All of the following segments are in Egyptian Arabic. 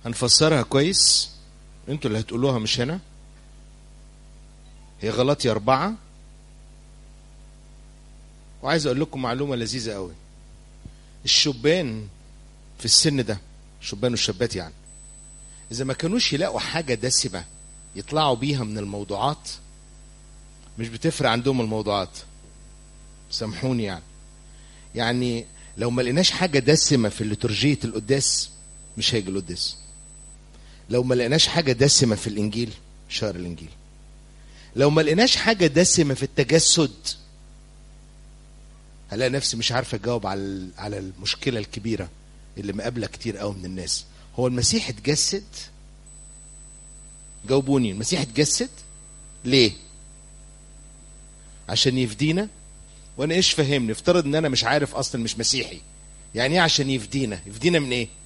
هنفسرها كويس انتوا اللي هتقولوها مش هنا هي غلطي أربعة وعايز أقول لكم معلومة لذيذة قوي الشبان في السن ده الشبان والشابات يعني إذا ما كانوش يلاقوا حاجة دسمة يطلعوا بيها من الموضوعات مش بتفرق عندهم الموضوعات سامحوني يعني يعني لو ما لقيناش حاجة دسمة في لترجية القداس مش هيجي القداس لو ما لقيناش حاجة دسمة في الإنجيل مش هقرا الإنجيل لو ما لقيناش حاجة دسمة في التجسد هلاقي نفسي مش عارف أجاوب على على المشكلة الكبيرة اللي مقابلة كتير قوي من الناس هو المسيح اتجسد جاوبوني المسيح اتجسد ليه عشان يفدينا وانا ايش فهمني افترض ان انا مش عارف اصلا مش مسيحي يعني ايه عشان يفدينا يفدينا من ايه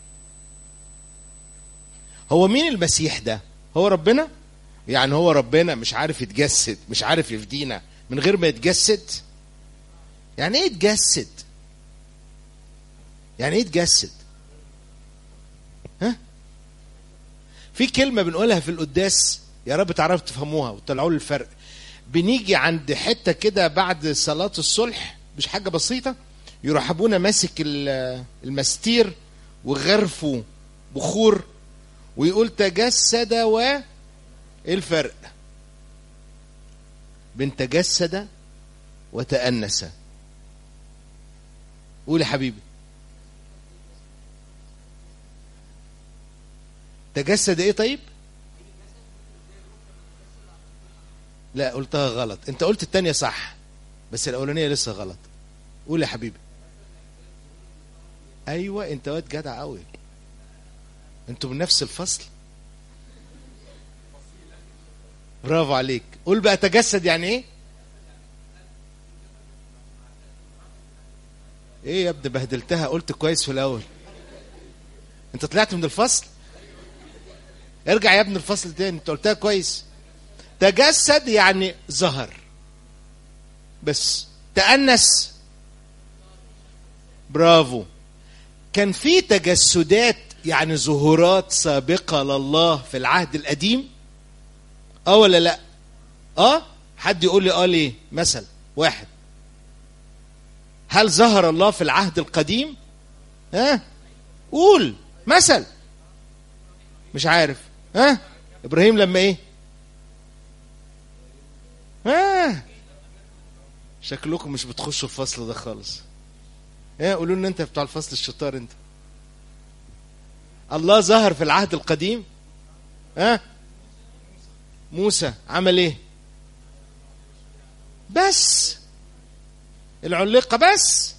هو مين المسيح ده هو ربنا يعني هو ربنا مش عارف يتجسد مش عارف يفدينا من غير ما يتجسد يعني ايه يتجسد يعني ايه يتجسد ها في كلمة بنقولها في القداس يا رب تعرفوا تفهموها وتطلعوا لي الفرق بنيجي عند حتة كده بعد صلاة الصلح مش حاجة بسيطة يروح ابونا ماسك المستير وغرفه بخور ويقول تجسد و ايه الفرق بين تجسد وتأنس قول يا حبيبي تجسد ايه طيب لا قلتها غلط انت قلت التانية صح بس الاولانية لسه غلط قول يا حبيبي ايوه انت واد جدع قوي انتوا من نفس الفصل برافو عليك قول بقى تجسد يعني ايه ايه يا ابني بهدلتها قلت كويس في الاول انت طلعت من الفصل ارجع يا ابني الفصل تاني انت قلتها كويس تجسد يعني ظهر بس تأنس برافو كان في تجسدات يعني ظهورات سابقة لله في العهد القديم اه ولا لا اه حد يقول لي اه ليه مثلا واحد هل ظهر الله في العهد القديم ها آه؟ قول مثل مش عارف ها آه؟ ابراهيم لما ايه ها آه. شكلكم مش بتخشوا الفصل ده خالص ايه قولوا لنا انت بتاع الفصل الشطار انت الله ظهر في العهد القديم ها آه؟ موسى عمل ايه بس العلقه بس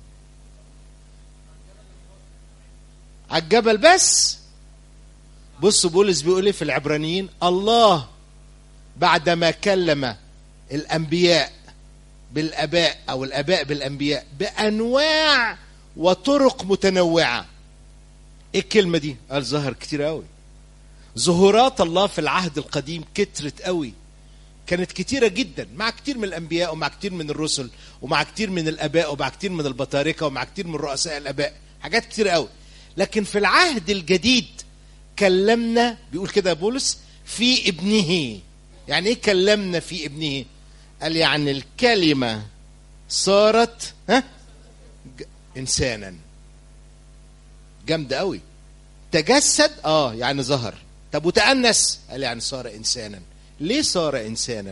على الجبل بس بصوا بولس بيقول ايه في العبرانيين الله بعدما كلم الانبياء بالاباء او الاباء بالانبياء بانواع وطرق متنوعه ايه الكلمه دي قال ظهر كتير قوي ظهورات الله في العهد القديم كترت قوي كانت كتيرة جدا مع كتير من الأنبياء ومع كتير من الرسل ومع كتير من الآباء ومع كتير من البطاركة ومع كتير من رؤساء الآباء حاجات كتير قوي لكن في العهد الجديد كلمنا بيقول كده بولس في ابنه يعني ايه كلمنا في ابنه قال يعني الكلمة صارت ها إنسانا جامدة قوي تجسد اه يعني ظهر طب وتأنس قال يعني صار إنسانا ليه صار إنسانا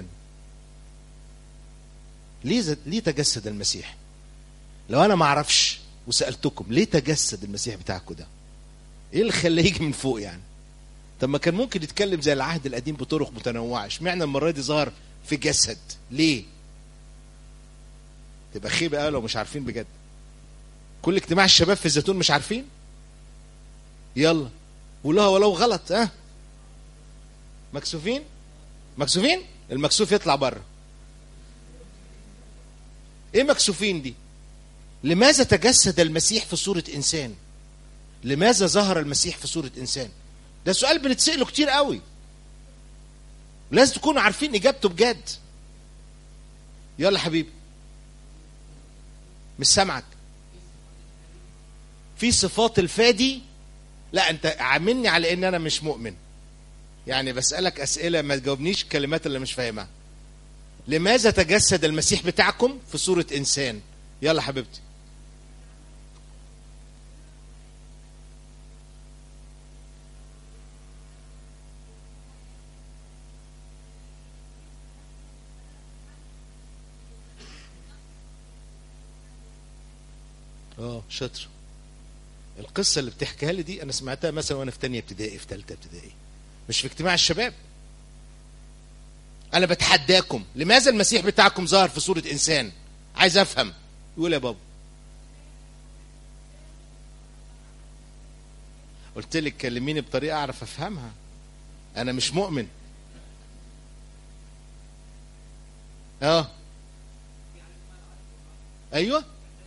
ليه ز... ليه تجسد المسيح لو أنا ما أعرفش وسألتكم ليه تجسد المسيح بتاعكم ده ايه اللي خلاه يجي من فوق يعني طب ما كان ممكن يتكلم زي العهد القديم بطرق متنوعه اشمعنى المره دي ظهر في جسد ليه تبقى خيبه قوي لو مش عارفين بجد كل اجتماع الشباب في الزيتون مش عارفين يلا قولوها ولو غلط ها أه؟ مكسوفين مكسوفين المكسوف يطلع بره ايه مكسوفين دي لماذا تجسد المسيح في صورة إنسان لماذا ظهر المسيح في صورة إنسان ده سؤال بنتسأله كتير قوي لازم تكونوا عارفين إجابته بجد يلا حبيبي مش سامعك في صفات الفادي لا انت عاملني على ان انا مش مؤمن يعني بسالك اسئله ما تجاوبنيش الكلمات اللي مش فاهمها لماذا تجسد المسيح بتاعكم في صوره انسان يلا حبيبتي اه شاطر القصه اللي بتحكيها لي دي انا سمعتها مثلا وانا في تانية ابتدائي في ثالثه ابتدائي مش في اجتماع الشباب انا بتحداكم لماذا المسيح بتاعكم ظهر في صوره انسان عايز افهم يقول يا بابا قلت لك كلميني بطريقه اعرف افهمها انا مش مؤمن اه ايوه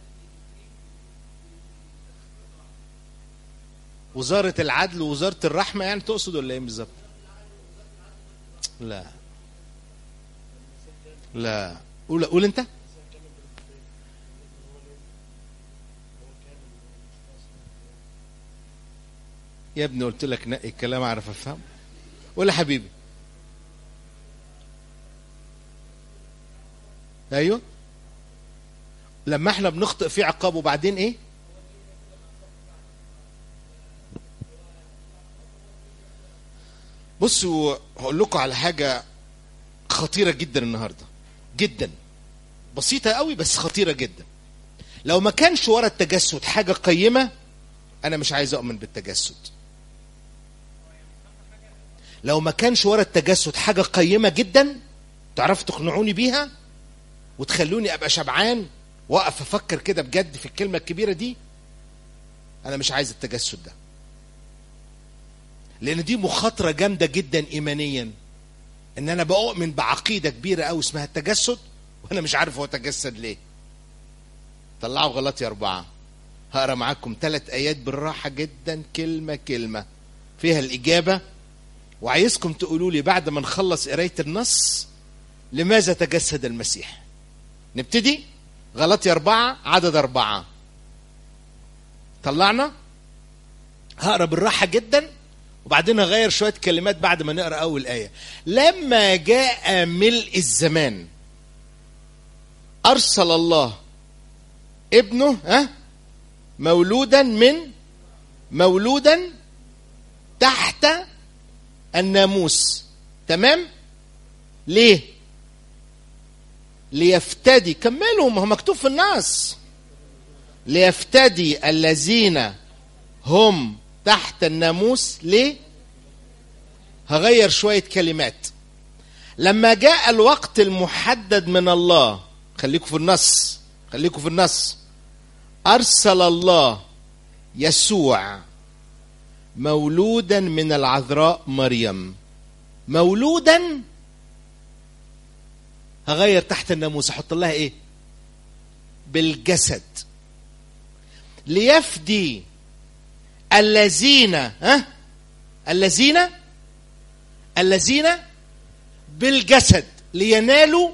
وزارة العدل ووزارة الرحمة يعني تقصد ولا ايه بالظبط؟ لا لا قول قول انت يا ابني قلت لك نقي الكلام اعرف افهم قول يا حبيبي ايوه لما احنا بنخطئ في عقاب وبعدين ايه بصوا هقول لكم على حاجه خطيره جدا النهارده جدا بسيطه قوي بس خطيره جدا لو ما كانش ورا التجسد حاجه قيمه انا مش عايز اؤمن بالتجسد لو ما كانش ورا التجسد حاجه قيمه جدا تعرفوا تقنعوني بيها وتخلوني ابقى شبعان واقف افكر كده بجد في الكلمه الكبيره دي انا مش عايز التجسد ده لان دي مخاطره جامده جدا ايمانيا ان انا بؤمن بعقيده كبيره قوي اسمها التجسد وانا مش عارف هو تجسد ليه طلعوا غلطي اربعه هقرا معاكم ثلاث ايات بالراحه جدا كلمه كلمه فيها الاجابه وعايزكم تقولوا لي بعد ما نخلص قرايه النص لماذا تجسد المسيح نبتدي غلطي أربعة عدد أربعة طلعنا هقرا بالراحة جدا وبعدين هغير شوية كلمات بعد ما نقرا أول آية لما جاء ملء الزمان أرسل الله ابنه ها مولودا من مولودا تحت الناموس تمام ليه ليفتدي كملوا ما هو مكتوب في النص ليفتدي الذين هم تحت الناموس ليه هغير شوية كلمات لما جاء الوقت المحدد من الله خليكم في النص خليكم في النص أرسل الله يسوع مولودا من العذراء مريم مولودا هغير تحت الناموس احط لها ايه بالجسد ليفدي الذين ها الذين الذين بالجسد لينالوا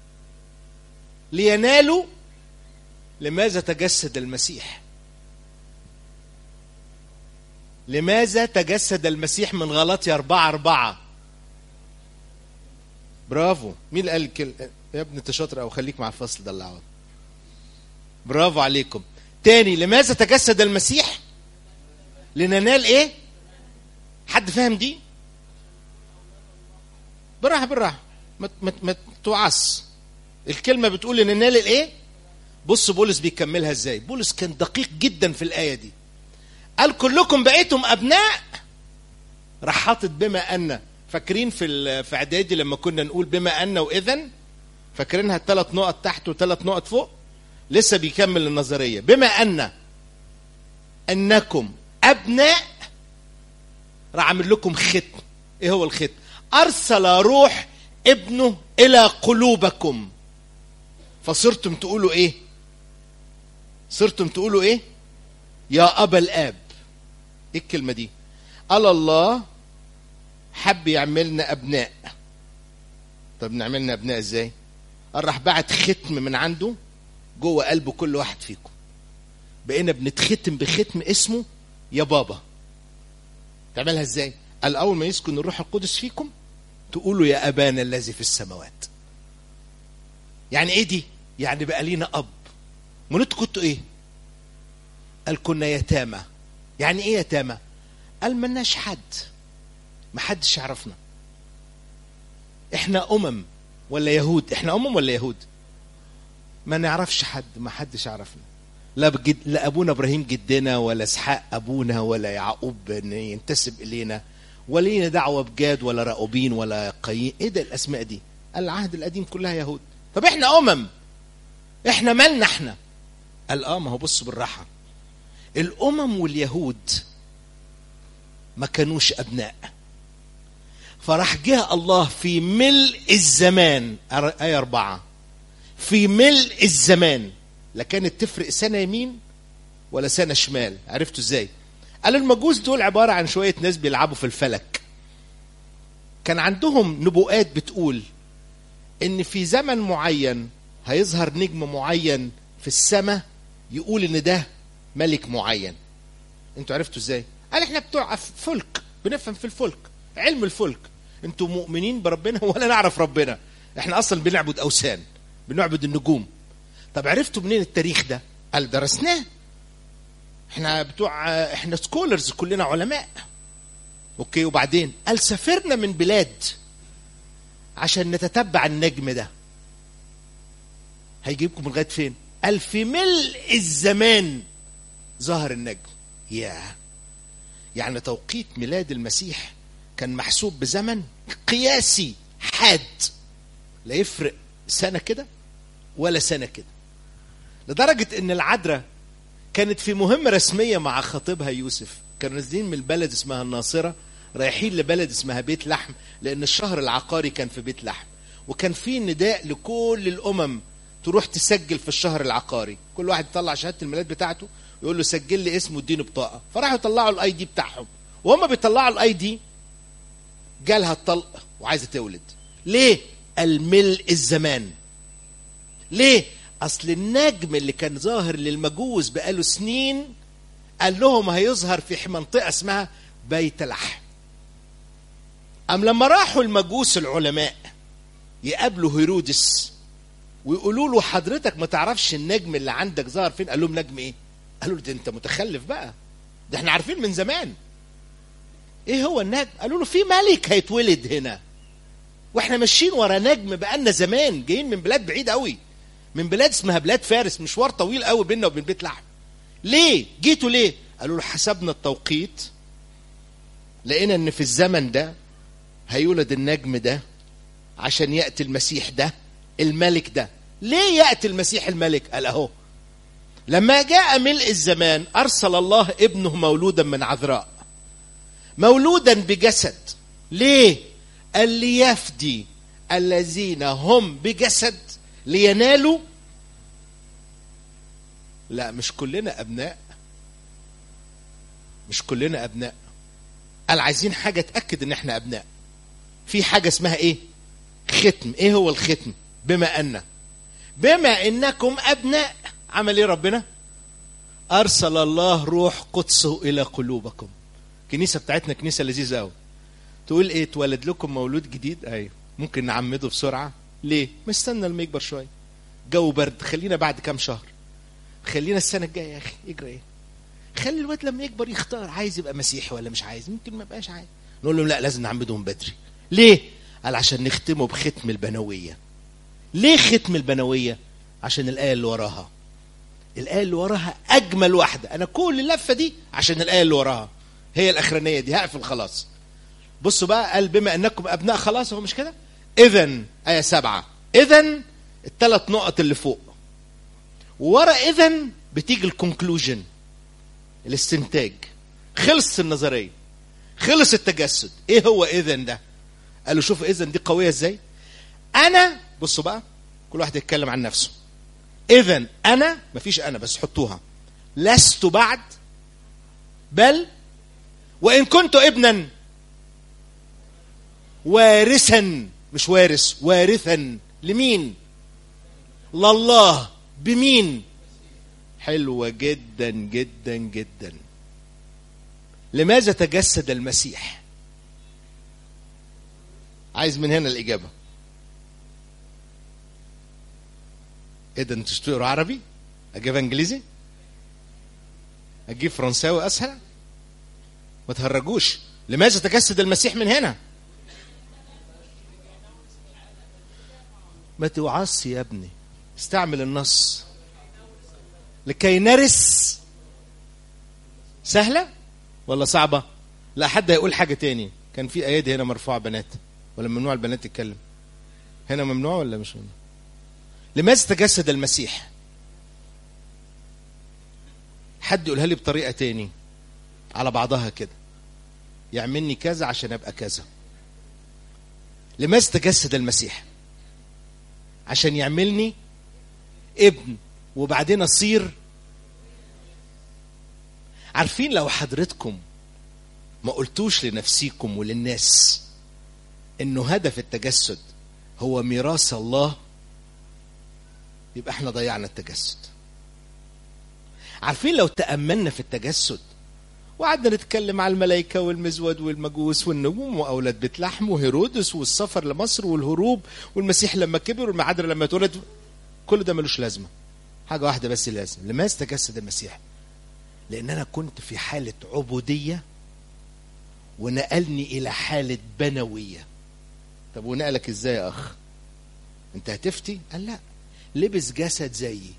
لينالوا لماذا تجسد المسيح لماذا تجسد المسيح من غلطي أربعة أربعة برافو مين اللي قال الكل... يا ابني انت شاطر او خليك مع الفصل ده اللي عوض برافو عليكم تاني لماذا تجسد المسيح لننال ايه حد فاهم دي بالراحه بالراحه ما ما ما توعص الكلمه بتقول ان ننال الايه بص بولس بيكملها ازاي بولس كان دقيق جدا في الايه دي قال كلكم بقيتم ابناء راح حاطط بما ان فاكرين في في اعدادي لما كنا نقول بما ان واذا فاكرينها ثلاث نقط تحت وثلاث نقط فوق لسه بيكمل النظريه بما ان انكم ابناء راح عامل لكم ختم ايه هو الختم ارسل روح ابنه الى قلوبكم فصرتم تقولوا ايه صرتم تقولوا ايه يا ابا الاب ايه الكلمه دي قال الله حب يعملنا ابناء طب نعملنا ابناء ازاي قال راح بعت ختم من عنده جوه قلب كل واحد فيكم بقينا بنتختم بختم اسمه يا بابا تعملها ازاي قال اول ما يسكن الروح القدس فيكم تقولوا يا ابانا الذي في السماوات يعني ايه دي يعني بقى لينا اب امال انتوا كنتوا ايه قال كنا يتامى يعني ايه يتامى قال ملناش حد ما حدش يعرفنا احنا امم ولا يهود احنا امم ولا يهود ما نعرفش حد ما حدش يعرفنا لا بجد لا ابونا ابراهيم جدنا ولا اسحاق ابونا ولا يعقوب ينتسب الينا ولا لينا دعوه بجاد ولا راؤوبين ولا قايين ايه ده الاسماء دي العهد القديم كلها يهود طب احنا امم احنا مالنا احنا قال اه ما هو بص بالراحه الامم واليهود ما كانوش ابناء فراح جه الله في ملء الزمان آية أربعة في ملء الزمان لا كانت تفرق سنة يمين ولا سنة شمال عرفتوا ازاي قال المجوس دول عبارة عن شوية ناس بيلعبوا في الفلك كان عندهم نبوءات بتقول ان في زمن معين هيظهر نجم معين في السماء يقول ان ده ملك معين انتوا عرفتوا ازاي قال احنا بتوع فلك بنفهم في الفلك علم الفلك انتوا مؤمنين بربنا ولا نعرف ربنا احنا اصلا بنعبد اوثان بنعبد النجوم طب عرفتوا منين التاريخ ده قال درسناه احنا بتوع احنا سكولرز كلنا علماء اوكي وبعدين قال سافرنا من بلاد عشان نتتبع النجم ده هيجيبكم لغايه فين قال في ملء الزمان ظهر النجم ياه يعني توقيت ميلاد المسيح كان محسوب بزمن قياسي حاد لا يفرق سنه كده ولا سنه كده لدرجه ان العذراء كانت في مهمه رسميه مع خطيبها يوسف كانوا نازلين من البلد اسمها الناصره رايحين لبلد اسمها بيت لحم لان الشهر العقاري كان في بيت لحم وكان في نداء لكل الامم تروح تسجل في الشهر العقاري كل واحد يطلع شهاده الميلاد بتاعته ويقول له سجل لي اسمه واديني بطاقه فراحوا يطلعوا الاي دي بتاعهم وهم بيطلعوا الاي دي جالها الطلق وعايزه تولد ليه الملء الزمان ليه اصل النجم اللي كان ظاهر للمجوس بقاله سنين قال لهم هيظهر في منطقه اسمها بيت لحم ام لما راحوا المجوس العلماء يقابلوا هيرودس ويقولوا له حضرتك ما تعرفش النجم اللي عندك ظهر فين قال لهم نجم ايه قالوا له ده انت متخلف بقى ده احنا عارفين من زمان ايه هو النجم قالوا له في ملك هيتولد هنا واحنا ماشيين ورا نجم بقالنا زمان جايين من بلاد بعيد قوي من بلاد اسمها بلاد فارس مشوار طويل قوي بيننا وبين بيت لحم ليه جيتوا ليه قالوا له حسبنا التوقيت لقينا ان في الزمن ده هيولد النجم ده عشان ياتي المسيح ده الملك ده ليه ياتي المسيح الملك قال اهو لما جاء ملء الزمان ارسل الله ابنه مولودا من عذراء مولودا بجسد ليه قال ليفدي الذين هم بجسد لينالوا لا مش كلنا ابناء مش كلنا ابناء قال عايزين حاجه تاكد ان احنا ابناء في حاجه اسمها ايه ختم ايه هو الختم بما ان بما انكم ابناء عمل ايه ربنا ارسل الله روح قدسه الى قلوبكم الكنيسه بتاعتنا كنيسه لذيذه قوي تقول ايه اتولد لكم مولود جديد ايوه ممكن نعمده بسرعه ليه مستنى لما يكبر شويه جو برد خلينا بعد كام شهر خلينا السنه الجايه يا اخي يجري ايه خلي الواد لما يكبر يختار عايز يبقى مسيحي ولا مش عايز ممكن ما يبقاش عايز نقول لهم لا لازم نعمدهم بدري ليه قال عشان نختمه بختم البنويه ليه ختم البنويه عشان الايه اللي وراها الايه اللي وراها اجمل واحده انا كل اللفه دي عشان الايه اللي وراها هي الاخرانيه دي هقفل خلاص بصوا بقى قال بما انكم ابناء خلاص هو مش كده اذا ايه سبعة اذا الثلاث نقط اللي فوق ورا اذا بتيجي الكونكلوجن الاستنتاج خلص النظريه خلص التجسد ايه هو اذا ده قالوا شوف اذا دي قويه ازاي انا بصوا بقى كل واحد يتكلم عن نفسه اذا انا مفيش انا بس حطوها لست بعد بل وان كنت ابنا وارثا مش وارث وارثا لمين لله بمين حلوة جدا جدا جدا لماذا تجسد المسيح عايز من هنا الإجابة ايه ده انتوا تقروا عربي اجيب انجليزي اجيب فرنساوي اسهل ما تهرجوش لماذا تجسد المسيح من هنا ما توعص يا ابني استعمل النص لكي نرث سهلة ولا صعبة لا حد هيقول حاجة تاني كان في ايادي هنا مرفوعة بنات ولا ممنوع البنات تتكلم هنا ممنوع ولا مش ممنوع لماذا تجسد المسيح حد يقولها لي بطريقة تاني على بعضها كده يعملني كذا عشان ابقى كذا لماذا تجسد المسيح عشان يعملني ابن وبعدين اصير عارفين لو حضرتكم ما قلتوش لنفسيكم وللناس انه هدف التجسد هو ميراث الله يبقى احنا ضيعنا التجسد عارفين لو تأملنا في التجسد وقعدنا نتكلم على الملائكة والمزود والمجوس والنجوم وأولاد بيت لحم وهيرودس والسفر لمصر والهروب والمسيح لما كبر والمعادرة لما اتولد كل ده ملوش لازمة حاجة واحدة بس لازم لماذا تجسد المسيح لأن أنا كنت في حالة عبودية ونقلني إلى حالة بنوية طب ونقلك إزاي يا أخ أنت هتفتي قال لا لبس جسد زيي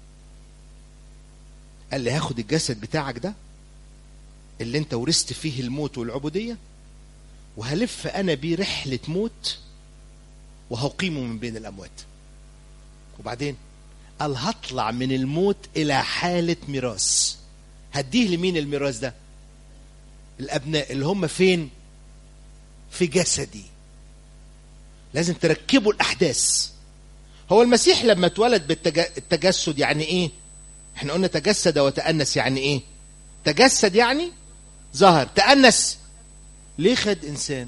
قال لي هاخد الجسد بتاعك ده اللي انت ورثت فيه الموت والعبودية وهلف انا بيه رحلة موت وهقيمه من بين الاموات وبعدين قال هطلع من الموت الى حالة ميراث هديه لمين الميراث ده الابناء اللي هم فين في جسدي لازم تركبوا الاحداث هو المسيح لما اتولد بالتجسد يعني ايه احنا قلنا تجسد وتأنس يعني ايه تجسد يعني ظهر تأنس ليه خد انسان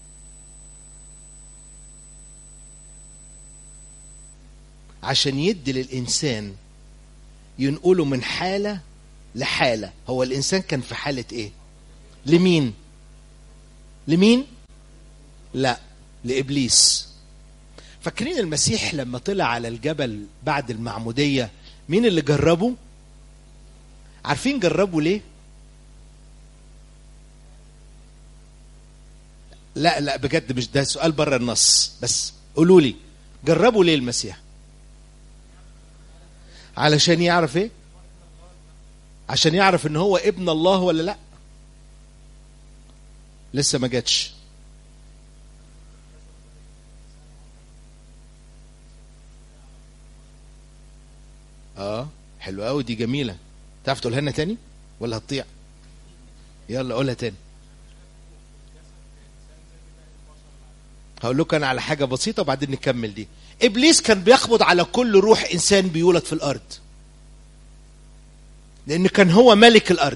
عشان يدي للانسان ينقله من حالة لحالة هو الانسان كان في حالة ايه لمين لمين لا لابليس فاكرين المسيح لما طلع على الجبل بعد المعمودية مين اللي جربه عارفين جربوا ليه لا لا بجد مش ده سؤال بره النص بس قولوا لي جربوا ليه المسيح علشان يعرف ايه عشان يعرف ان هو ابن الله ولا لا لسه ما جاتش اه حلوه قوي دي جميله تعرف تقولها لنا تاني ولا هتطيع يلا قولها تاني هقول لكم انا على حاجه بسيطه وبعدين نكمل دي ابليس كان بيقبض على كل روح انسان بيولد في الارض لان كان هو ملك الارض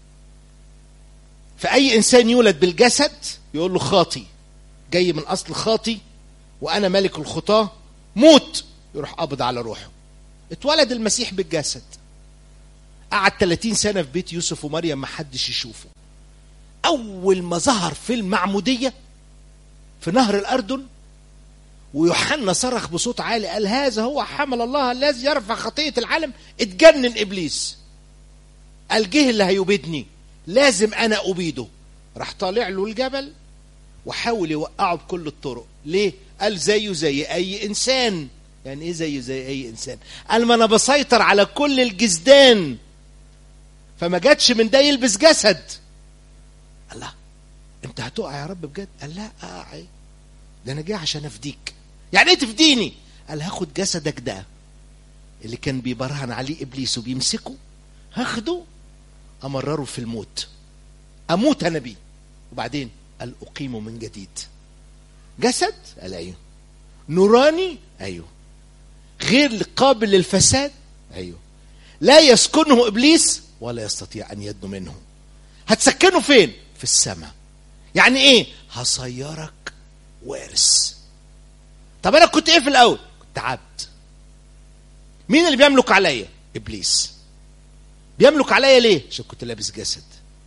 فاي انسان يولد بالجسد يقول له خاطي جاي من اصل خاطي وانا ملك الخطاه موت يروح قبض على روحه اتولد المسيح بالجسد قعد 30 سنة في بيت يوسف ومريم ما حدش يشوفه أول ما ظهر في المعمودية في نهر الأردن ويوحنا صرخ بصوت عالي قال هذا هو حمل الله الذي يرفع خطية العالم اتجنن إبليس قال جه اللي هيبيدني لازم أنا أبيده راح طالع له الجبل وحاول يوقعه بكل الطرق ليه؟ قال زيه زي أي إنسان يعني ايه زيه زي اي انسان قال ما انا بسيطر على كل الجسدان فما جاتش من ده يلبس جسد الله انت هتقع يا رب بجد قال لا اقع ده انا جاي عشان افديك يعني ايه تفديني قال هاخد جسدك ده اللي كان بيبرهن عليه ابليس وبيمسكه هاخده امرره في الموت اموت انا بيه وبعدين قال اقيمه من جديد جسد قال ايوه نوراني ايوه غير قابل للفساد ايوه لا يسكنه ابليس ولا يستطيع ان يدنو منه هتسكنه فين في السماء يعني ايه هصيرك وارث طب انا كنت ايه في الاول كنت عبد مين اللي بيملك عليا ابليس بيملك عليا ليه عشان كنت لابس جسد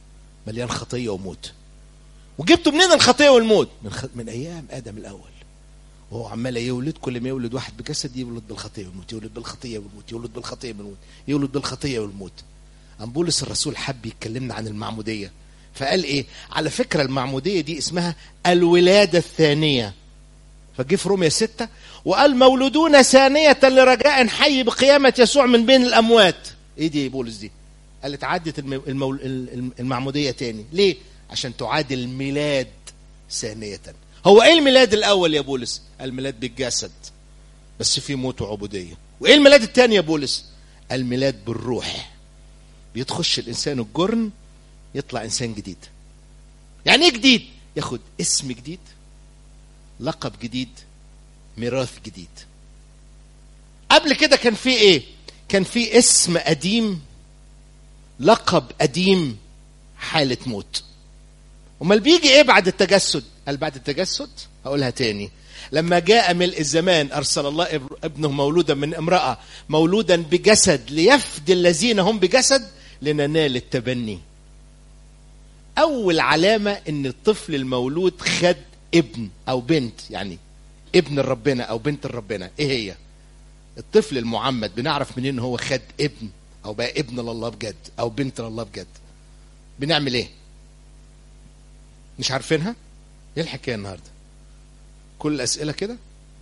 مليان خطيه وموت وجبتوا منين الخطيه والموت من خ... من ايام ادم الاول وهو عمال يولد كل ما يولد واحد بجسد يولد بالخطيه والموت يولد بالخطيه والموت يولد بالخطيه والموت يولد بالخطيه والموت أم بولس الرسول حب يتكلمنا عن المعموديه فقال ايه على فكره المعموديه دي اسمها الولاده الثانيه فجه في روميا ستة وقال مولودون ثانية لرجاء حي بقيامة يسوع من بين الأموات إيه دي بولس دي قال اتعدت المول... المعمودية تاني ليه عشان تعادل الميلاد ثانية هو ايه الميلاد الاول يا بولس الميلاد بالجسد بس في موت وعبودية وايه الميلاد الثاني يا بولس الميلاد بالروح بيتخش الانسان الجرن يطلع انسان جديد يعني ايه جديد ياخد اسم جديد لقب جديد ميراث جديد قبل كده كان في ايه كان في اسم قديم لقب قديم حالة موت امال بيجي ايه بعد التجسد قال بعد التجسد هقولها تاني لما جاء ملء الزمان ارسل الله ابنه مولودا من امراه مولودا بجسد ليفدي الذين هم بجسد لننال التبني اول علامه ان الطفل المولود خد ابن او بنت يعني ابن ربنا او بنت ربنا ايه هي الطفل المعمد بنعرف منين هو خد ابن او بقى ابن لله بجد او بنت لله بجد بنعمل ايه مش عارفينها ايه الحكايه النهارده كل الاسئله كده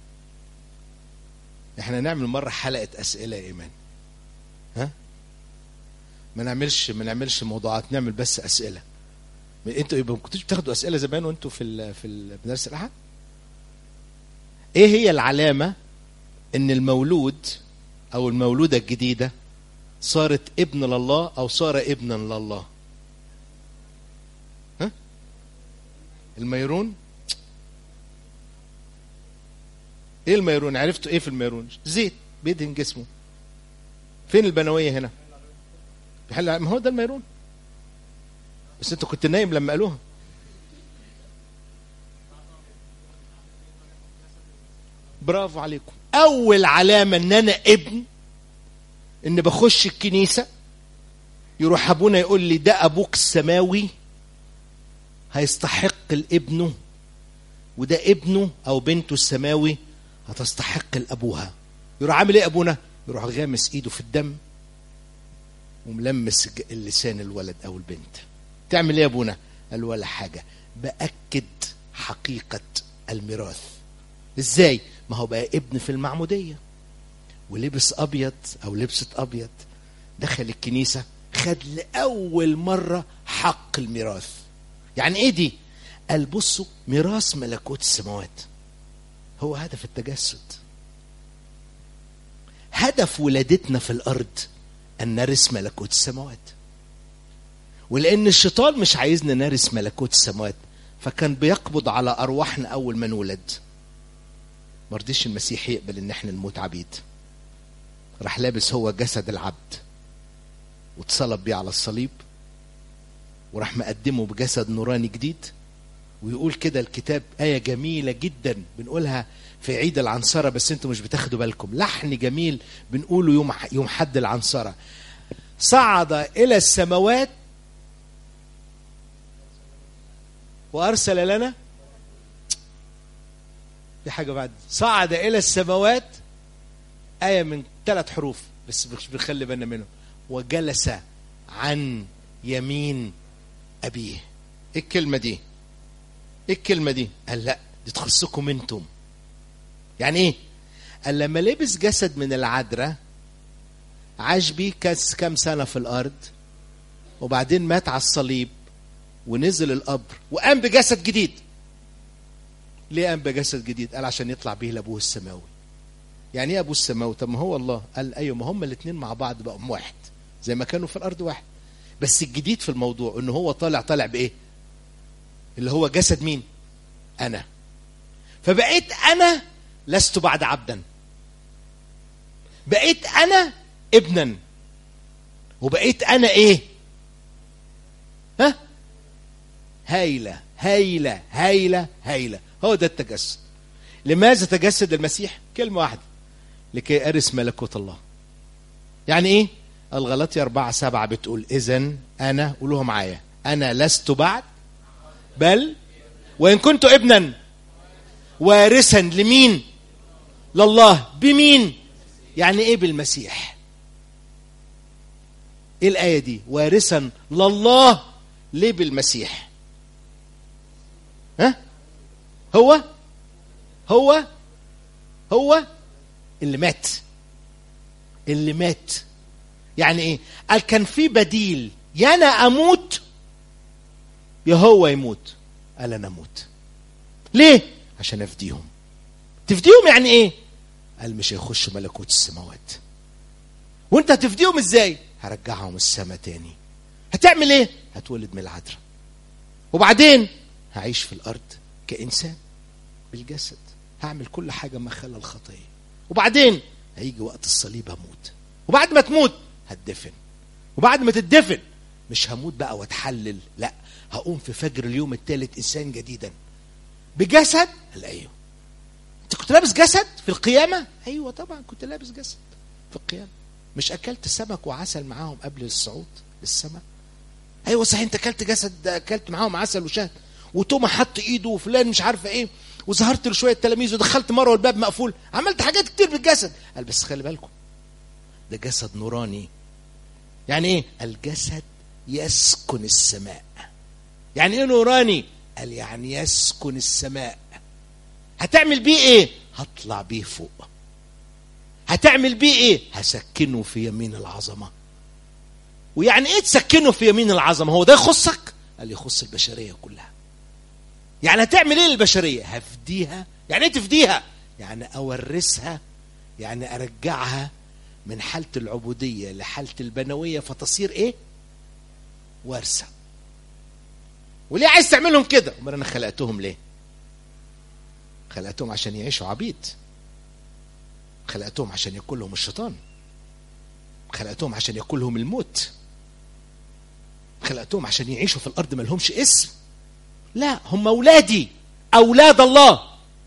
احنا نعمل مره حلقه اسئله يا ايمان ها ما نعملش ما نعملش موضوعات نعمل بس اسئله انتوا يبقى ما كنتوش بتاخدوا اسئله زمان وانتوا في ال في المدارس الاحد ايه هي العلامه ان المولود او المولوده الجديده صارت ابن لله او صار ابنا لله ها الميرون ايه الميرون عرفتوا ايه في الميرون زيت بيدهن جسمه فين البنويه هنا بحل ما هو ده الميرون بس انت كنت نايم لما قالوها برافو عليكم اول علامه ان انا ابن ان بخش الكنيسه يروح ابونا يقول لي ده ابوك السماوي هيستحق الابنه وده ابنه او بنته السماوي هتستحق لابوها يروح عامل ايه ابونا يروح غامس ايده في الدم وملمس اللسان الولد او البنت تعمل ايه يا ابونا قال ولا حاجه باكد حقيقه الميراث ازاي ما هو بقى ابن في المعموديه ولبس ابيض او لبست ابيض دخل الكنيسه خد لاول مره حق الميراث يعني ايه دي قال بصوا ميراث ملكوت السماوات هو هدف التجسد هدف ولادتنا في الارض ان نرث ملكوت السماوات ولان الشيطان مش عايزنا نرث ملكوت السماوات فكان بيقبض على ارواحنا اول ما نولد ما رضيش المسيح يقبل ان احنا نموت عبيد راح لابس هو جسد العبد واتصلب بيه على الصليب وراح مقدمه بجسد نوراني جديد ويقول كده الكتاب آية جميلة جدا بنقولها في عيد العنصرة بس انتوا مش بتاخدوا بالكم لحن جميل بنقوله يوم يوم حد العنصرة صعد إلى السماوات وأرسل لنا في حاجة بعد صعد إلى السماوات آية من ثلاث حروف بس مش بنخلي بالنا منهم وجلس عن يمين أبيه إيه الكلمة دي؟ إيه الكلمة دي؟ قال لا دي تخصكم أنتم يعني إيه؟ قال لما لبس جسد من العذراء عاش بيه كاس كام سنة في الأرض وبعدين مات على الصليب ونزل القبر وقام بجسد جديد ليه قام بجسد جديد قال عشان يطلع بيه لابوه السماوي يعني ايه ابوه السماوي طب ما هو الله قال ايوه ما هم الاثنين مع بعض بقوا واحد زي ما كانوا في الارض واحد بس الجديد في الموضوع ان هو طالع طالع بايه اللي هو جسد مين انا فبقيت انا لست بعد عبدا بقيت انا ابنا وبقيت انا ايه ها هايله هايله هايله هايله هو ده التجسد لماذا تجسد المسيح كلمه واحده لكي ارث ملكوت الله يعني ايه الغلطية أربعة سبعة بتقول إذا أنا قولوها معايا انا لست بعد بل وان كنت ابنا وارثا لمين لله بمين يعني ايه بالمسيح ايه الايه دي وارثا لله ليه بالمسيح ها هو هو هو اللي مات اللي مات يعني ايه قال كان في بديل يا انا اموت يا هو يموت قال انا اموت ليه عشان افديهم تفديهم يعني ايه قال مش هيخشوا ملكوت السماوات وانت هتفديهم ازاي هرجعهم السما تاني هتعمل ايه هتولد من العذراء وبعدين هعيش في الارض كانسان بالجسد هعمل كل حاجه ما خلا الخطيه وبعدين هيجي وقت الصليب هموت وبعد ما تموت هتدفن وبعد ما تدفن مش هموت بقى واتحلل لا هقوم في فجر اليوم الثالث انسان جديدا بجسد قال ايوه انت كنت لابس جسد في القيامه ايوه طبعا كنت لابس جسد في القيامه مش اكلت سمك وعسل معاهم قبل الصعود للسماء ايوه صحيح انت اكلت جسد اكلت معاهم عسل وشهد وتوما حط ايده وفلان مش عارفه ايه وظهرت له شويه تلاميذ ودخلت مره والباب مقفول عملت حاجات كتير بالجسد قال بس خلي بالكم ده جسد نوراني يعني ايه الجسد يسكن السماء يعني ايه نوراني قال يعني يسكن السماء هتعمل بيه ايه هطلع بيه فوق هتعمل بيه ايه هسكنه في يمين العظمه ويعني ايه تسكنه في يمين العظمه هو ده يخصك قال يخص البشريه كلها يعني هتعمل ايه للبشريه هفديها يعني ايه تفديها يعني اورثها يعني ارجعها من حاله العبوديه لحاله البنويه فتصير ايه ورثه وليه عايز تعملهم كده امال انا خلقتهم ليه خلقتهم عشان يعيشوا عبيد خلقتهم عشان ياكلهم الشيطان خلقتهم عشان ياكلهم الموت خلقتهم عشان يعيشوا في الارض ما لهمش اسم لا هم اولادي اولاد الله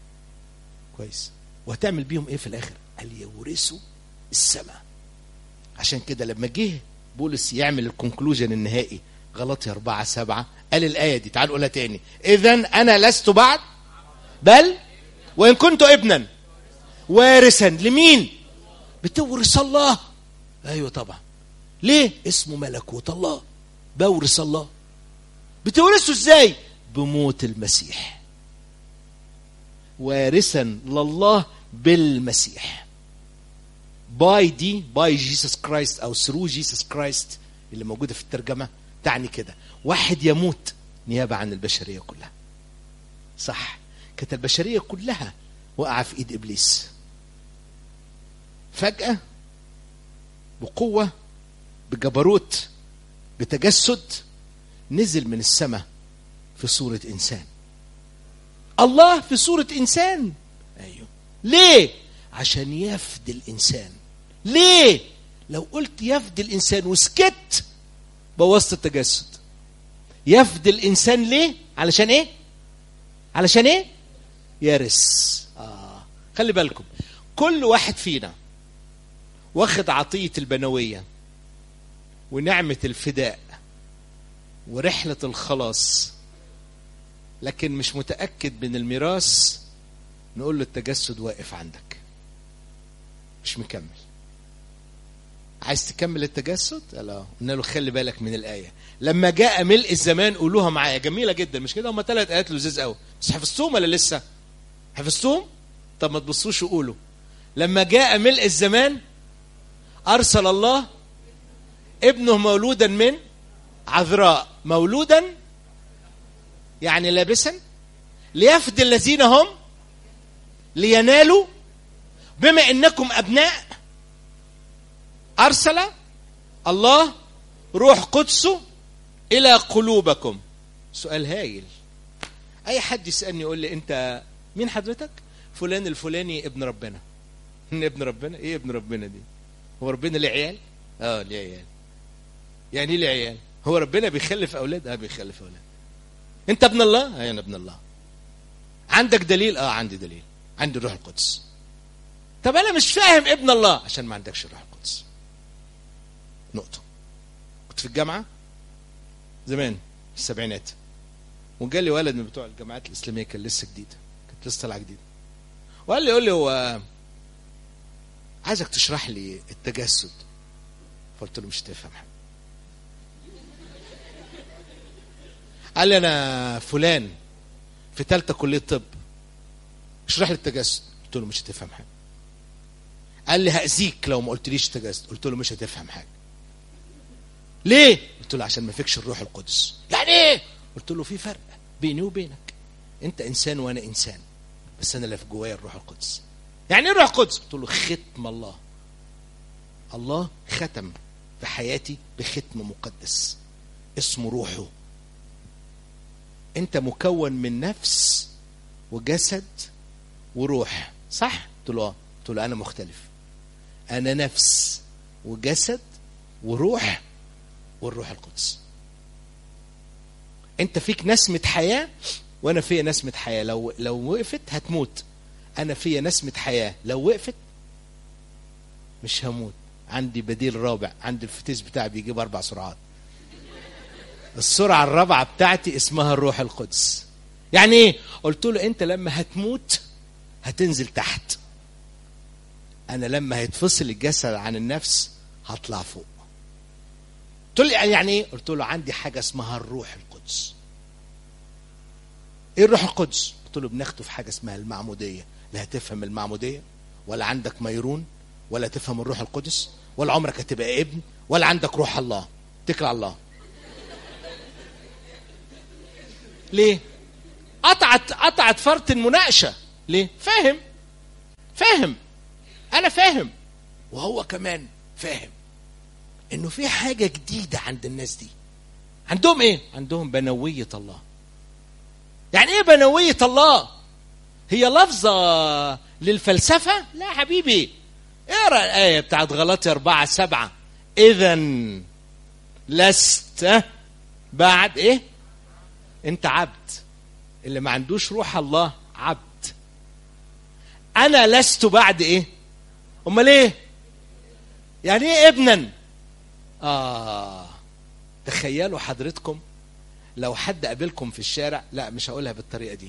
كويس وهتعمل بيهم ايه في الاخر قال يورثوا السماء عشان كده لما جه بولس يعمل الكونكلوجن النهائي غلطي أربعة سبعة قال الآية دي تعالوا نقولها تاني إذا أنا لست بعد بل وإن كنت ابنا وارثا لمين بتورث الله أيوة طبعا ليه اسمه ملكوت الله بورث الله بتورثه ازاي بموت المسيح وارثا لله بالمسيح باي دي باي جيسس كرايست او ثرو جيسس كرايست اللي موجوده في الترجمه تعني كده واحد يموت نيابه عن البشريه كلها صح كانت البشريه كلها وقع في ايد ابليس فجاه بقوه بجبروت بتجسد نزل من السماء في صوره انسان الله في صوره انسان ايوه ليه عشان يفدي الانسان ليه لو قلت يفدي الانسان وسكت بوظت التجسد يفدي الانسان ليه علشان ايه علشان ايه يرث اه خلي بالكم كل واحد فينا واخد عطيه البنويه ونعمه الفداء ورحله الخلاص لكن مش متاكد من الميراث نقول له التجسد واقف عندك مش مكمل عايز تكمل التجسد لا قلنا له خلي بالك من الايه لما جاء ملء الزمان قولوها معايا جميله جدا مش كده هم ثلاث ايات لذيذ قوي بس حفظتهم ولا لسه حفظتهم طب ما تبصوش وقولوا لما جاء ملء الزمان ارسل الله ابنه مولودا من عذراء مولودا يعني لابسا ليفدي الذين هم لينالوا بما انكم ابناء ارسل الله روح قدسه الى قلوبكم سؤال هايل اي حد يسالني يقول لي انت مين حضرتك فلان الفلاني ابن ربنا ابن ربنا ايه ابن ربنا دي هو ربنا ليه عيال اه ليه عيال يعني ايه ليه عيال هو ربنا بيخلف اولاد اه بيخلف اولاد انت ابن الله اه انا ابن الله عندك دليل اه عندي دليل عندي الروح القدس طب انا مش فاهم ابن الله عشان ما عندكش الروح القدس نقطه كنت في الجامعه زمان السبعينات وجا لي ولد من بتوع الجامعات الاسلاميه كان لسه جديد كانت لسه طالعه جديد وقال لي يقول لي هو عايزك تشرح لي التجسد فقلت له مش هتفهم حاجه قال لي انا فلان في ثالثه كليه طب اشرح لي التجسد قلت له مش هتفهم حاجه قال لي هاذيك لو ما قلتليش التجسد قلت له مش هتفهم حاجه ليه قلت له عشان ما فيكش الروح القدس يعني ايه قلت له في فرق بيني وبينك انت انسان وانا انسان بس انا اللي في جوايا الروح القدس يعني ايه الروح القدس قلت له ختم الله الله ختم في حياتي بختم مقدس اسمه روحه انت مكون من نفس وجسد وروح صح قلت له اه قلت له انا مختلف انا نفس وجسد وروح والروح القدس انت فيك نسمة حياة وانا فيا نسمة حياة لو لو وقفت هتموت انا فيا نسمة حياة لو وقفت مش هموت عندي بديل رابع عندي الفتيس بتاعي بيجيب اربع سرعات السرعة الرابعة بتاعتي اسمها الروح القدس يعني ايه قلت له انت لما هتموت هتنزل تحت انا لما هيتفصل الجسد عن النفس هطلع فوق قلت له يعني ايه قلت له عندي حاجه اسمها الروح القدس ايه الروح القدس قلت له بناخده في حاجه اسمها المعموديه لا هتفهم المعموديه ولا عندك ميرون ولا تفهم الروح القدس ولا عمرك هتبقى ابن ولا عندك روح الله اتكل على الله ليه قطعت قطعت فرط المناقشه ليه فاهم فاهم انا فاهم وهو كمان فاهم انه في حاجه جديده عند الناس دي عندهم ايه عندهم بنويه الله يعني ايه بنويه الله هي لفظه للفلسفه لا حبيبي اقرا الايه بتاعت غلطي أربعة سبعة اذا لست بعد ايه انت عبد اللي ما عندوش روح الله عبد انا لست بعد ايه امال ايه يعني ايه ابنا اه تخيلوا حضرتكم لو حد قابلكم في الشارع لا مش هقولها بالطريقه دي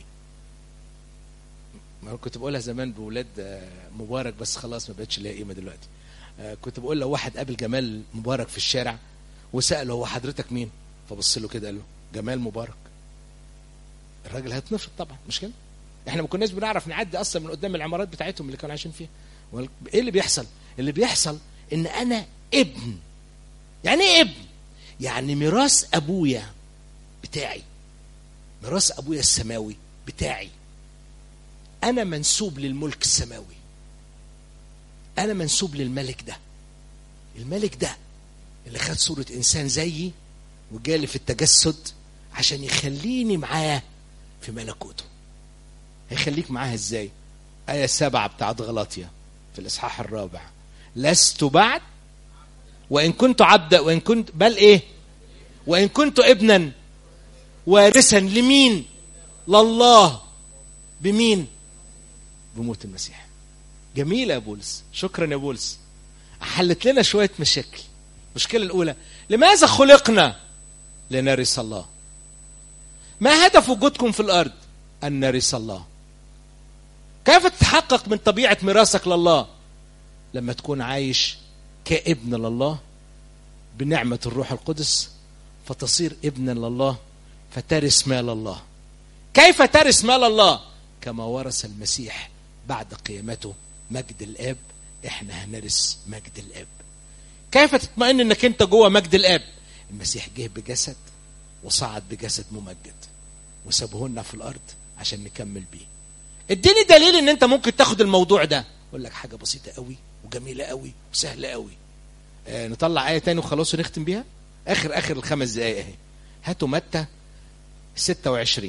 ما كنت بقولها زمان بولاد مبارك بس خلاص ما بقتش ليها قيمه دلوقتي كنت بقول لو واحد قابل جمال مبارك في الشارع وساله هو حضرتك مين فبص له كده قال له جمال مبارك الراجل هيتنفض طبعا مش كده احنا ما كناش بنعرف نعدي اصلا من قدام العمارات بتاعتهم اللي كانوا عايشين فيها ايه اللي بيحصل اللي بيحصل ان انا ابن يعني ايه ابن يعني ميراث ابويا بتاعي ميراث ابويا السماوي بتاعي انا منسوب للملك السماوي انا منسوب للملك ده الملك ده اللي خد صورة انسان زيي وجالي في التجسد عشان يخليني معاه في ملكوته هيخليك معاه ازاي آية سبعة بتاعت غلاطيا في الإصحاح الرابع لست بعد وإن كنت عبدا وإن كنت بل إيه وإن كنت ابنا وارثا لمين لله بمين بموت المسيح جميلة يا بولس شكرا يا بولس حلت لنا شوية مشاكل المشكلة الأولى لماذا خلقنا لنرث الله ما هدف وجودكم في الأرض أن نرث الله كيف تتحقق من طبيعة ميراثك لله لما تكون عايش كابن لله بنعمة الروح القدس فتصير ابنا لله فترث مال الله كيف ترث مال الله كما ورث المسيح بعد قيامته مجد الاب احنا هنرث مجد الاب كيف تطمئن انك انت جوه مجد الاب المسيح جه بجسد وصعد بجسد ممجد وسابه لنا في الارض عشان نكمل بيه اديني دليل ان انت ممكن تاخد الموضوع ده اقول لك حاجه بسيطه قوي وجميله قوي وسهله قوي آه نطلع ايه تاني وخلاص ونختم بيها اخر اخر الخمس دقايق اهي هاتوا متى 26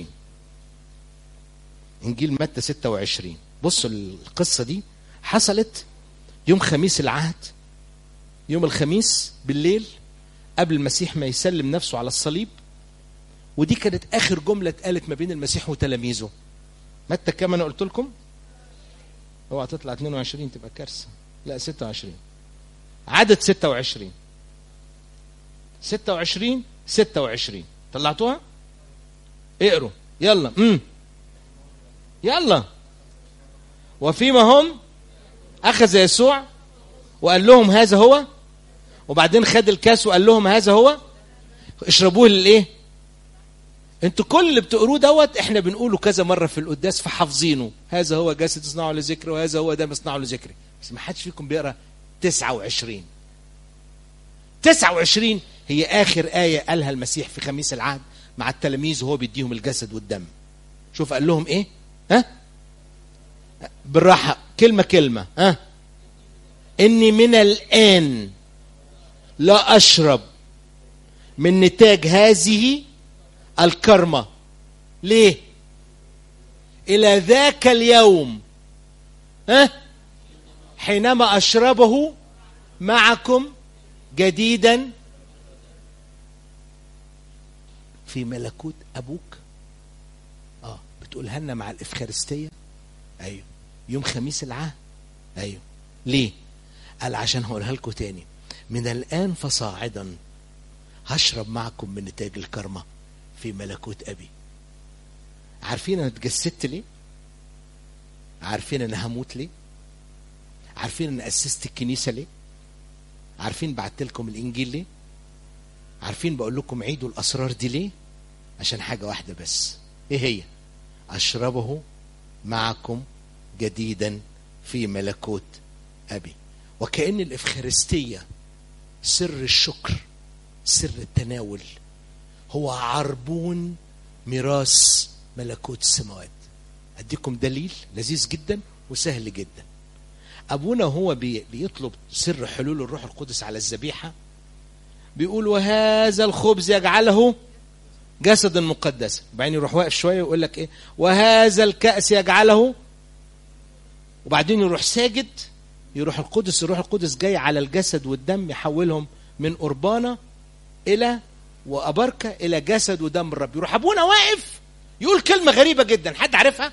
انجيل متى 26 بصوا القصه دي حصلت يوم خميس العهد يوم الخميس بالليل قبل المسيح ما يسلم نفسه على الصليب ودي كانت اخر جمله اتقالت ما بين المسيح وتلاميذه متى كم انا قلت لكم اوعى تطلع 22 تبقى كارثه لا 26 عدد 26 26 26 طلعتوها اقروا يلا امم يلا وفيما هم اخذ يسوع وقال لهم هذا هو وبعدين خد الكاس وقال لهم هذا هو اشربوه للايه انتوا كل اللي بتقروه دوت احنا بنقوله كذا مره في القداس فحافظينه هذا هو جسد اصنعه لذكري وهذا هو دم اصنعه لذكري بس ما حدش فيكم بيقرا 29 29 هي اخر ايه قالها المسيح في خميس العهد مع التلاميذ وهو بيديهم الجسد والدم شوف قال لهم ايه ها بالراحه كلمه كلمه ها اني من الان لا اشرب من نتاج هذه الكرمة ليه إلى ذاك اليوم ها حينما أشربه معكم جديدا في ملكوت أبوك آه بتقولها لنا مع الإفخارستية أيوه يوم خميس العهد أيوه ليه قال عشان هقولها لكم تاني من الآن فصاعدا هشرب معكم من نتاج الكرمة في ملكوت أبي عارفين أنا اتجسدت ليه عارفين أنا هموت ليه عارفين أنا أسست الكنيسة ليه عارفين بعت لكم الإنجيل ليه عارفين بقول لكم عيدوا الأسرار دي ليه عشان حاجة واحدة بس إيه هي أشربه معكم جديدا في ملكوت أبي وكأن الإفخارستية سر الشكر سر التناول هو عربون ميراث ملكوت السماوات أديكم دليل لذيذ جدا وسهل جدا أبونا هو بي بيطلب سر حلول الروح القدس على الذبيحة بيقول وهذا الخبز يجعله جسد مقدس بعدين يروح واقف شوية ويقول لك إيه وهذا الكأس يجعله وبعدين يروح ساجد يروح القدس الروح القدس جاي على الجسد والدم يحولهم من قربانة إلى وأبركة إلى جسد ودم الرب يروح أبونا واقف يقول كلمة غريبة جدا حد عارفها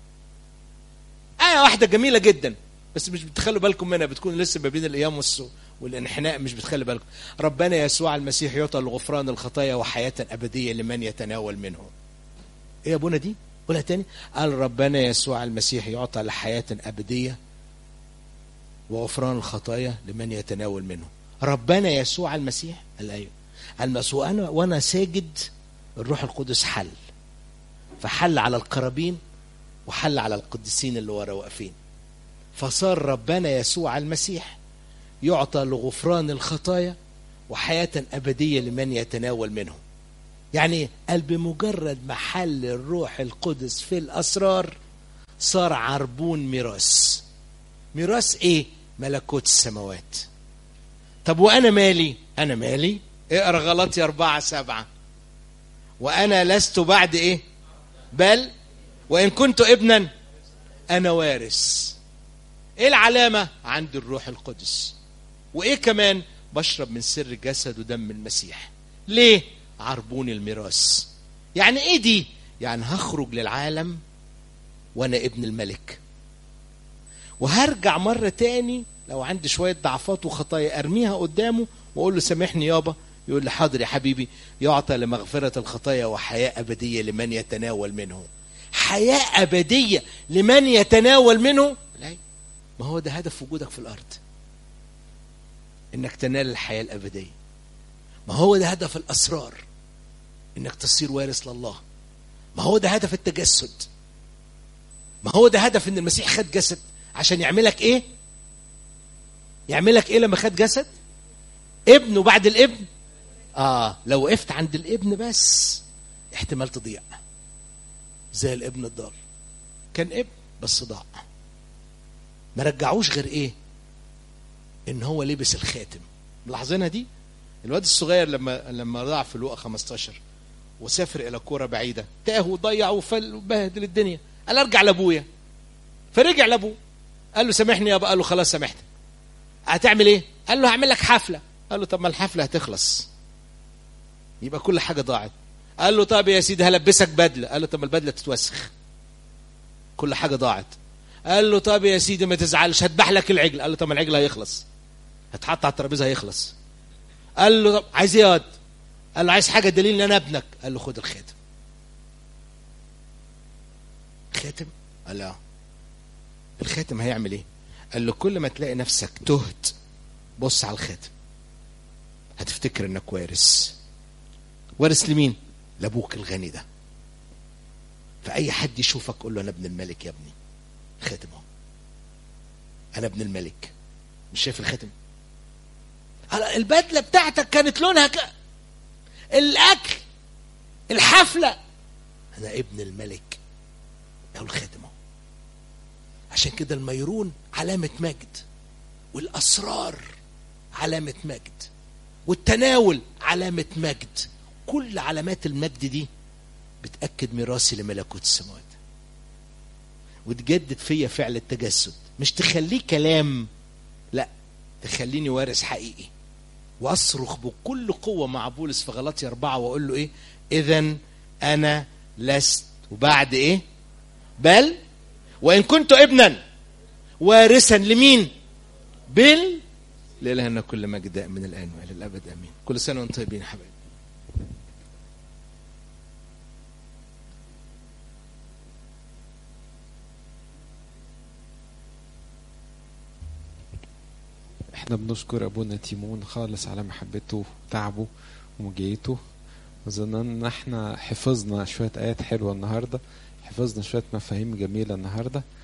آية واحدة جميلة جدا بس مش بتخلوا بالكم منها بتكون لسه ما بين الأيام والسوء والانحناء مش بتخلي بالكم ربنا يسوع المسيح يعطى الغفران الخطايا وحياة أبدية لمن يتناول منه إيه يا أبونا دي قولها تاني قال ربنا يسوع المسيح يعطى لحياة أبدية وغفران الخطايا لمن يتناول منه ربنا يسوع المسيح قال ايوه المسيح انا وانا ساجد الروح القدس حل فحل على القرابين وحل على القديسين اللي ورا واقفين فصار ربنا يسوع المسيح يعطى لغفران الخطايا وحياة أبدية لمن يتناول منه يعني قال بمجرد محل الروح القدس في الأسرار صار عربون ميراث ميراث ايه ملكوت السماوات طب وانا مالي انا مالي اقرا غلطي أربعة سبعة وانا لست بعد ايه بل وان كنت ابنا انا وارث ايه العلامة عند الروح القدس وايه كمان بشرب من سر جسد ودم المسيح ليه عربون الميراث يعني ايه دي يعني هخرج للعالم وانا ابن الملك وهرجع مرة تاني لو عندي شوية ضعفات وخطايا أرميها قدامه وأقول له سامحني يابا يقول لي حاضر يا حبيبي يعطى لمغفرة الخطايا وحياة أبدية لمن يتناول منه حياة أبدية لمن يتناول منه لا ما هو ده هدف وجودك في الأرض إنك تنال الحياة الأبدية ما هو ده هدف الأسرار إنك تصير وارث لله ما هو ده هدف التجسد ما هو ده هدف إن المسيح خد جسد عشان يعملك ايه يعملك ايه لما خد جسد ابن وبعد الابن اه لو وقفت عند الابن بس احتمال تضيع زي الابن الضال كان ابن بس ضاع ما رجعوش غير ايه ان هو لبس الخاتم ملاحظينها دي الواد الصغير لما لما ضاع في لوقا 15 وسافر الى كوره بعيده تاه وضيع وفل وبهدل الدنيا قال ارجع لابويا فرجع لابوه قال له سامحني يابا قال له خلاص سامحتك هتعمل ايه قال له هعمل لك حفله قال له طب ما الحفله هتخلص يبقى كل حاجه ضاعت قال له طب يا سيدي هلبسك بدله قال له طب ما البدله تتوسخ كل حاجه ضاعت قال له طب يا سيدي ما تزعلش هذبح لك العجل قال له طب ما العجل هيخلص هتحط على الترابيزه هيخلص قال له طب عايز ايه يا واد قال له عايز حاجه دليل ان انا ابنك قال له خد الخاتم الخاتم قال لا الخاتم هيعمل ايه قال له كل ما تلاقي نفسك تهت بص على الخاتم هتفتكر انك وارث وارث لمين لابوك الغني ده فاي حد يشوفك قول له انا ابن الملك يا ابني خاتم اهو انا ابن الملك مش شايف الخاتم على البدله بتاعتك كانت لونها ك... الاكل الحفله انا ابن الملك اهو الخاتم اهو عشان كده الميرون علامه مجد والاسرار علامه مجد والتناول علامه مجد كل علامات المجد دي بتاكد ميراثي لملكوت السماوات وتجدد فيا فعل التجسد مش تخليه كلام لا تخليني وارث حقيقي واصرخ بكل قوه مع بولس في غلطي أربعة واقول له ايه اذا انا لست وبعد ايه بل وان كنت ابنا وارثا لمين بال لإلهنا كل مجد من الآن وإلى الأبد آمين كل سنة وأنتم طيبين يا حبايبي احنا بنشكر ابونا تيمون خالص على محبته وتعبه ومجيته وظننا ان احنا حفظنا شويه ايات حلوه النهارده حفظنا شويه مفاهيم جميله النهارده